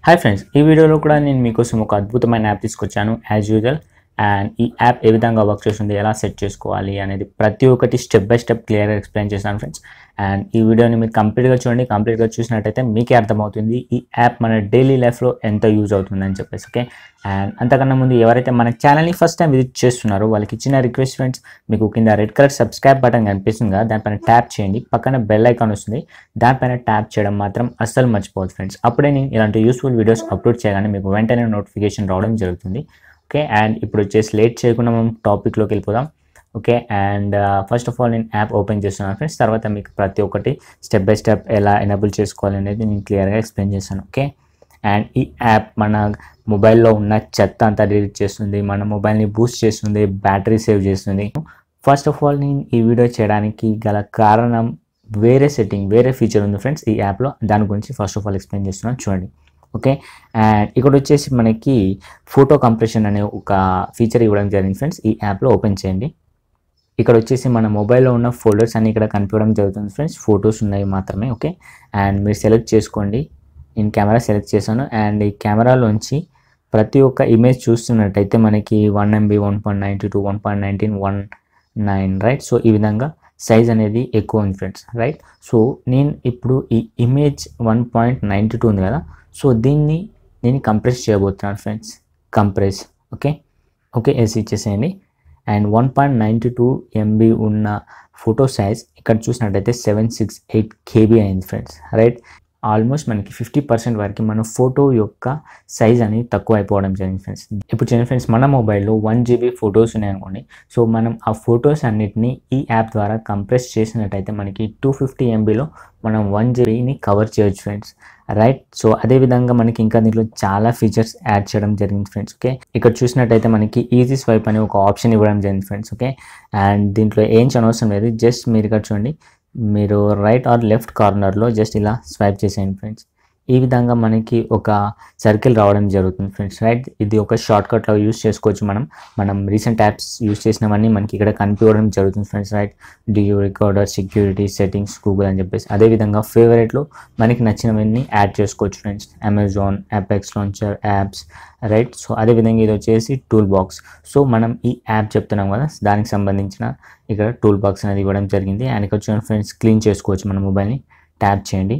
hi friends ఈ వీడియోలో కూడా నేను మీకోసం ఒక అద్భుతమైన యాప్ తీసుకొచ్చాను యాజ్ యూజువల్ అండ్ ఈ యాప్ ఏ విధంగా వర్క్ చేస్తుంది ఎలా సెట్ చేసుకోవాలి అనేది ప్రతి ఒక్కటి స్టెప్ బై స్టెప్ క్లియర్గా ఎక్స్ప్లెయిన్ చేస్తాను ఫ్రెండ్స్ అండ్ ఈ వీడియోని మీరు కంప్లీట్గా చూడండి కంప్లీట్గా చూసినట్టయితే మీకే అర్థమవుతుంది ఈ యాప్ మన డైలీ లైఫ్లో ఎంత యూజ్ అవుతుందని చెప్పేసి ఓకే అండ్ అంతకన్నా ముందు ఎవరైతే మన ఛానల్ని ఫస్ట్ టైం విజిట్ చేస్తున్నారో వాళ్ళకి ఇచ్చిన రిక్వెస్ట్ ఫ్రెండ్స్ మీకు కింద రెడ్ కలర్ సబ్స్క్రైబ్ బటన్ కనిపిస్తుంది కదా దానిపైన ట్యాప్ చేయండి పక్కన బెల్ ఐకాన్ వస్తుంది దానిపైన ట్యాప్ చేయడం మాత్రం అస్సలు మర్చిపోవద్దు ఫ్రెండ్స్ అప్పుడే నేను ఇలాంటి యూస్ఫుల్ వీడియోస్ అప్లోడ్ చేయగానే మీకు వెంటనే నోటిఫికేషన్ రావడం జరుగుతుంది ఓకే అండ్ ఇప్పుడు వచ్చేసి లేట్ చేయకుండా మనం టాపిక్లోకి వెళ్ళిపోదాం okay and first of all నేను యాప్ ఓపెన్ చేస్తున్నాను ఫ్రెండ్స్ తర్వాత మీకు ప్రతి ఒక్కటి స్టెప్ బై స్టెప్ ఎలా ఎనేబుల్ చేసుకోవాలి అనేది నేను క్లియర్గా ఎక్స్ప్లెయిన్ చేస్తాను ఓకే అండ్ ఈ యాప్ మన మొబైల్లో ఉన్న చెత్త అంతా డిలీట్ చేస్తుంది మన మొబైల్ని బూస్ట్ చేస్తుంది బ్యాటరీ సేవ్ చేస్తుంది ఫస్ట్ ఆఫ్ ఆల్ నేను ఈ వీడియో చేయడానికి గల కారణం వేరే సెట్టింగ్ వేరే ఫీచర్ ఉంది ఫ్రెండ్స్ ఈ యాప్లో దాని గురించి ఫస్ట్ ఆఫ్ ఆల్ ఎక్స్ప్లెయిన్ చేస్తున్నాను చూడండి ఓకే అండ్ ఇక్కడ వచ్చేసి మనకి ఫోటో కంప్రెషన్ అనే ఒక ఫీచర్ ఇవ్వడం జరిగింది ఫ్రెండ్స్ ఈ యాప్లో ఓపెన్ చేయండి ఇక్కడ వచ్చేసి మన మొబైల్లో ఉన్న ఫోల్డర్స్ అన్ని ఇక్కడ కనిపించడం జరుగుతుంది ఫ్రెండ్స్ ఫొటోస్ ఉన్నాయి మాత్రమే ఓకే అండ్ మీరు సెలెక్ట్ చేసుకోండి నేను కెమెరా సెలెక్ట్ చేశాను అండ్ ఈ కెమెరాలోంచి ప్రతి ఒక్క ఇమేజ్ చూస్తున్నట్టయితే మనకి one MB one point ninety two one point nineteen one nine right so ఈ విధంగా సైజ్ అనేది ఎక్కువ ఉంది ఫ్రెండ్స్ రైట్ సో నేను ఇప్పుడు ఈ image one point ninety two ఉంది కదా సో దీన్ని నేను కంప్రెస్ చేయబోతున్నాను friends compress okay okay yes ఇచ్చేసేయండి and one point ninety two MB ఉన్న ఫోటో సైజ్ ఇక్కడ చూసినట్టయితే సెవెన్ సిక్స్ ఎయిట్ కేబీ అయింది ఫ్రెండ్స్ రైట్ ఆల్మోస్ట్ మనకి ఫిఫ్టీ పర్సెంట్ వరకు మన ఫోటో యొక్క సైజ్ అనేది తక్కువ అయిపోవడం జరిగింది ఫ్రెండ్స్ ఇప్పుడు చిన్న ఫ్రెండ్స్ మన మొబైల్లో వన్ జీబీ ఫొటోస్ ఉన్నాయనుకోండి సో మనం ఆ ఫొటోస్ అన్నిటిని ఈ యాప్ ద్వారా కంప్రెస్ చేసినట్టయితే మనకి టూ ఫిఫ్టీ ఎంబీలో మనం వన్ జీబీని కవర్ చేయొచ్చు ఫ్రెండ్స్ రైట్ సో అదేవిధంగా మనకి ఇంకా దీంట్లో చాలా ఫీచర్స్ యాడ్ చేయడం జరిగింది ఫ్రెండ్స్ ఓకే ఇక్కడ చూసినట్టయితే మనకి ఈజీ స్వైప్ అనే ఒక ఆప్షన్ ఇవ్వడం జరిగింది ఫ్రెండ్స్ ఓకే అండ్ దీంట్లో ఏం అవసరం లేదు జస్ట్ మీరు ఇక్కడ చూడండి మీరు రైట్ ఆర్ లెఫ్ట్ కార్నర్లో జస్ట్ ఇలా స్వైప్ చేసేయండి ఫ్రెండ్స్ ఈ విధంగా మనకి ఒక సర్కిల్ రావడం జరుగుతుంది ఫ్రెండ్స్ రైట్ ఇది ఒక షార్ట్ కట్లో యూస్ చేసుకోవచ్చు మనం మనం రీసెంట్ యాప్స్ యూస్ చేసినవన్నీ మనకి ఇక్కడ కనిపించడం జరుగుతుంది friends right DU recorder security settings Google అని చెప్పేసి అదేవిధంగా ఫేవరెట్లో మనకి నచ్చినవన్నీ యాడ్ చేసుకోవచ్చు friends Amazon Apex launcher apps right so అదేవిధంగా ఇది వచ్చేసి టూల్ బాక్స్ సో మనం ఈ యాప్ చెప్తున్నాం కదా దానికి సంబంధించిన ఇక్కడ టూల్ బాక్స్ అనేది ఇవ్వడం జరిగింది అండ్ ఇక్కడ వచ్చిన ఫ్రెండ్స్ క్లీన్ చేసుకోవచ్చు మన మొబైల్ని ట్యాప్ చేయండి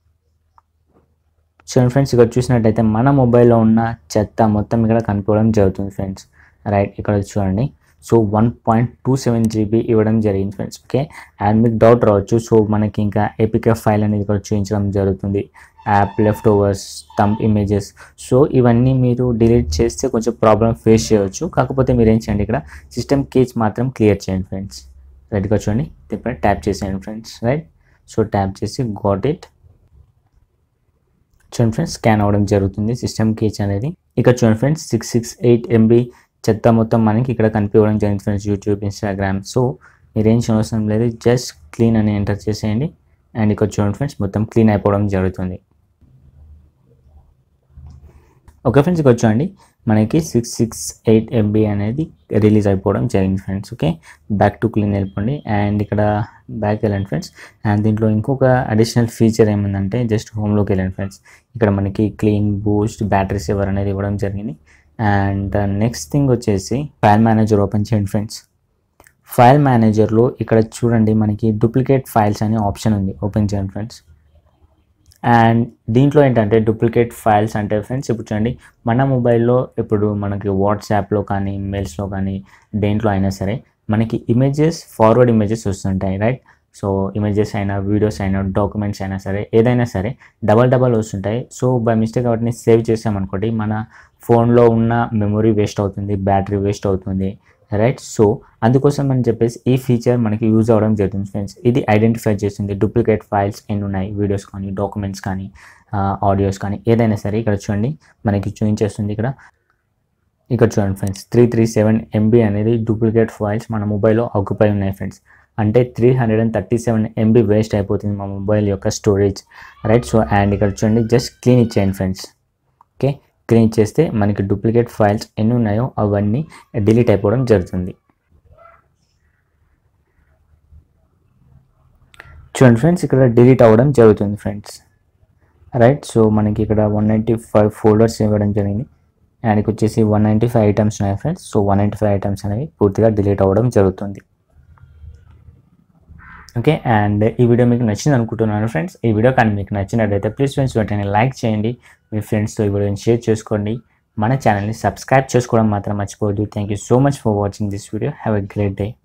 చూడండి ఫ్రెండ్స్ ఇక్కడ చూసినట్టయితే మన మొబైల్లో ఉన్న చెత్త మొత్తం ఇక్కడ కనిపించడం జరుగుతుంది ఫ్రెండ్స్ రైట్ ఇక్కడ చూడండి so one point two seven GB ఇవ్వడం జరిగింది ఫ్రెండ్స్ ఓకే అండ్ మీకు డౌట్ రావచ్చు సో మనకి ఇంకా ఏపీకే ఫైల్ అనేది ఇక్కడ చూపించడం జరుగుతుంది app leftovers thumb images so ఇవన్నీ మీరు డిలీట్ చేస్తే కొంచెం ప్రాబ్లం ఫేస్ చేయవచ్చు కాకపోతే మీరు ఏం చేయండి ఇక్కడ సిస్టమ్ కేజ్ మాత్రం క్లియర్ చేయండి ఫ్రెండ్స్ రైట్గా చూడండి ఇప్పుడు ట్యాప్ చేసేయండి ఫ్రెండ్స్ రైట్ సో ట్యాప్ చేసి గాట్ ఇట్ చూడండి ఫ్రెండ్స్ స్కాన్ అవ్వడం జరుగుతుంది సిస్టమ్ కేజ్ అనేది ఇక్కడ చూడండి friends six six eight MB చెత్త మొత్తం మనకి ఇక్కడ కనిపించడం జరిగింది ఫ్రెండ్స్ యూట్యూబ్ ఇన్స్టాగ్రామ్ సో మీరేం అవసరం లేదు జస్ట్ క్లీన్ అని ఎంటర్ చేసేయండి అండ్ ఇక్కడ చూడండి ఫ్రెండ్స్ మొత్తం క్లీన్ అయిపోవడం జరుగుతుంది ఓకే ఫ్రెండ్స్ ఇక్కడ చూడండి మనకి సిక్స్ సిక్స్ ఎయిట్ ఎంబీ అనేది రిలీజ్ అయిపోవడం జరిగింది friends okay back to clean వెళ్ళిపోండి అండ్ ఇక్కడ బ్యాక్ వెళ్ళండి ఫ్రెండ్స్ అండ్ దీంట్లో ఇంకొక అడిషనల్ ఫీచర్ ఏముందంటే జస్ట్ హోమ్లోకి వెళ్ళండి ఫ్రెండ్స్ ఇక్కడ మనకి క్లీన్ బూస్ట్ బ్యాటరీ సేవర్ అనేది ఇవ్వడం జరిగింది అండ్ నెక్స్ట్ థింగ్ వచ్చేసి ఫైల్ మేనేజర్ ఓపెన్ చేయండి ఫ్రెండ్స్ ఫైల్ మేనేజర్లో ఇక్కడ చూడండి మనకి డూప్లికేట్ ఫైల్స్ అనే ఆప్షన్ ఉంది ఓపెన్ చేయండి ఫ్రెండ్స్ అండ్ దీంట్లో ఏంటంటే డూప్లికేట్ ఫైల్స్ అంటే ఫ్రెండ్స్ ఇప్పుడు చూడండి మన మొబైల్లో ఇప్పుడు మనకి వాట్సాప్లో కానీ మెయిల్స్లో కానీ దేంట్లో అయినా సరే మనకి ఇమేజెస్ ఫార్వర్డ్ ఇమేజెస్ వస్తుంటాయి రైట్ సో ఇమేజెస్ అయినా వీడియోస్ అయినా డాక్యుమెంట్స్ అయినా సరే ఏదైనా సరే డబల్ డబల్ వస్తుంటాయి సో బై మిస్టేక్ వాటిని సేవ్ చేసామనుకోండి మన ఫోన్లో ఉన్న మెమొరీ వేస్ట్ అవుతుంది బ్యాటరీ వేస్ట్ అవుతుంది రైట్ సో అందుకోసం అని చెప్పేసి ఈ ఫీచర్ మనకి యూజ్ అవ్వడం జరుగుతుంది ఫ్రెండ్స్ ఇది ఐడెంటిఫై చేస్తుంది డూప్లికేట్ ఫైల్స్ ఎన్ని ఉన్నాయి వీడియోస్ కానీ డాక్యుమెంట్స్ కానీ ఆడియోస్ కానీ ఏదైనా సరే ఇక్కడ చూడండి మనకి చూపించేస్తుంది ఇక్కడ ఇక్కడ చూడండి friends three three seven MB అనేది డూప్లికేట్ ఫైల్స్ మన మొబైల్లో ఆక్యుపై ఉన్నాయి ఫ్రెండ్స్ అంటే three hundred and thirty seven MB waste అయిపోతుంది మా మొబైల్ యొక్క స్టోరేజ్ రైట్ సో అండ్ ఇక్కడ చూడండి జస్ట్ క్లీన్ ఇచ్చేయండి ఫ్రెండ్స్ ఓకే క్లీన్ చేస్తే మనకి డూప్లికేట్ ఫైల్స్ ఎన్ని ఉన్నాయో అవన్నీ డిలీట్ అయిపోవడం జరుగుతుంది చూడండి ఫ్రెండ్స్ ఇక్కడ డిలీట్ అవ్వడం జరుగుతుంది ఫ్రెండ్స్ రైట్ సో మనకి ఇక్కడ వన్ నైంటీ ఫైవ్ ఫోల్డర్స్ ఇవ్వడం జరిగింది అండ్ ఇక్కడ వచ్చేసి వన్ నైంటీ ఫైవ్ ఐటమ్స్ ఉన్నాయి friends so one ninety five items అనేవి పూర్తిగా డిలీట్ అవ్వడం జరుగుతుంది ఓకే అండ్ ఈ వీడియో మీకు నచ్చింది అనుకుంటున్నాను ఫ్రెండ్స్ ఈ వీడియో కానీ మీకు నచ్చినట్లయితే ప్లీజ్ ఫ్రెండ్స్ వెంటనే లైక్ చేయండి మీ ఫ్రెండ్స్తో ఈ వీడియోని షేర్ చేసుకోండి మన ఛానల్ని సబ్స్క్రైబ్ చేసుకోవడం మాత్రం మర్చిపోవద్దు thank you so much for watching this video have a great day